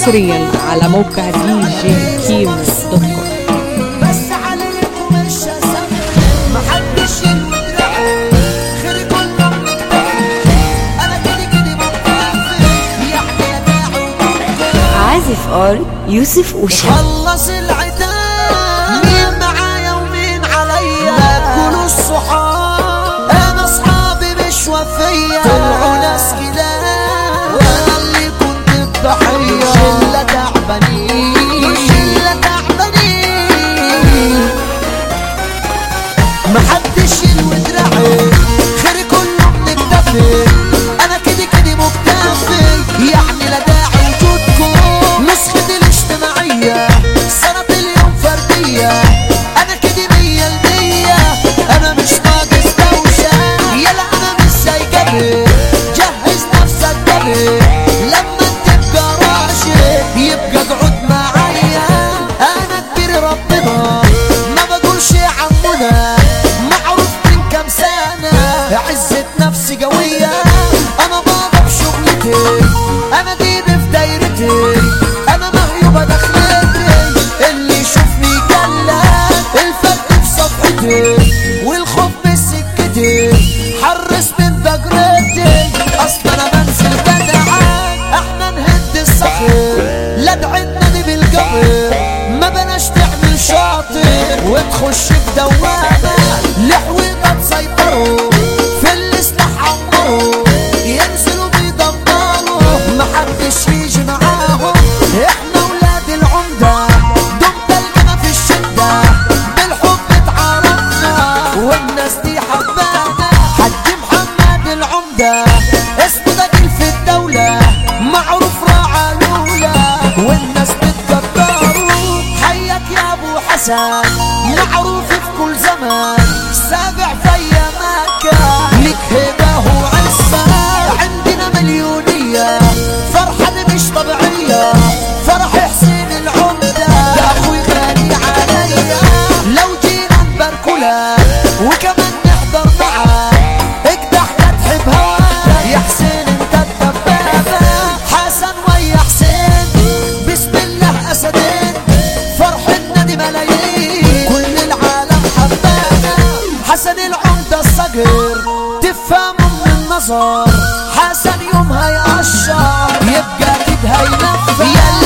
حصريا على موقع دي جي كيمو دوت كوم بس عليكم مش هسامح محدش يلوي دراعي خير كله متبعي انا كده كده بطفي يعني يا داعي وبطفي عازف ار يوسف اوشا خلص العتاب مين معايا ومين عليا كلوا الصحاب انا اصحابي مش وفية طلعوا ناس كلاب وانا اللي كنت الضحية شلة تعبانين شلة تعبانين محدش يلوي دراعي خير كله بنكتفي انا كده كده مكتفي يعني لا داعي وجودكم نسخة الاجتماعية سنة اليوم فردية انا كده مية المية انا مش ناقص دوشة يلا انا مش زي قبل جهز نفسك قبل لما تبقى راشد يبقى اقعد معايا انا كبير ربنا ما بقولش عمنا معروف من كام سنة عزة نفسي قوية أنا بابا بشغلتي أنا ديب في دايرتي أنا مغيوبة دخلتي اللي يشوفني كلام الفرق في صفحتي والخوف بسكتي حرس من ذكرتي أصلا أنا بنزل جدعان احنا نهد الصخر لا تعدنا دي بالقبر ما بلاش تعمل شاطر وتخش في دوامة لحويطة تسيطروا في السلاح عمروا ينزلوا بيدمروا محدش يجي معاهم احنا ولاد العمدة دم تلقنا في الشدة بالحب اتعرفنا والناس دي حبانا حج محمد العمدة اسمه ده جيل في الدولة معروف راعى الأولى والناس بتقدروا حيك يا أبو حسن معروف في كل زمان سابع في مكة لك هبة وعزة عندنا مليونية فرحة دي مش طبيعية فرح حسين العمدة يا أخوي غالي عليا لو جينا نباركولك وكمان نحضر معاك اقدح تحبها يا حسين انت الدبابة حسن ويا حسين بسم الله اسدين فرحتنا دي ملايين كل العالم حبانا حسن العمدة الصقر تفهموا من النظر حسن يوم هيقشر يبقى اكيد هينفذ يا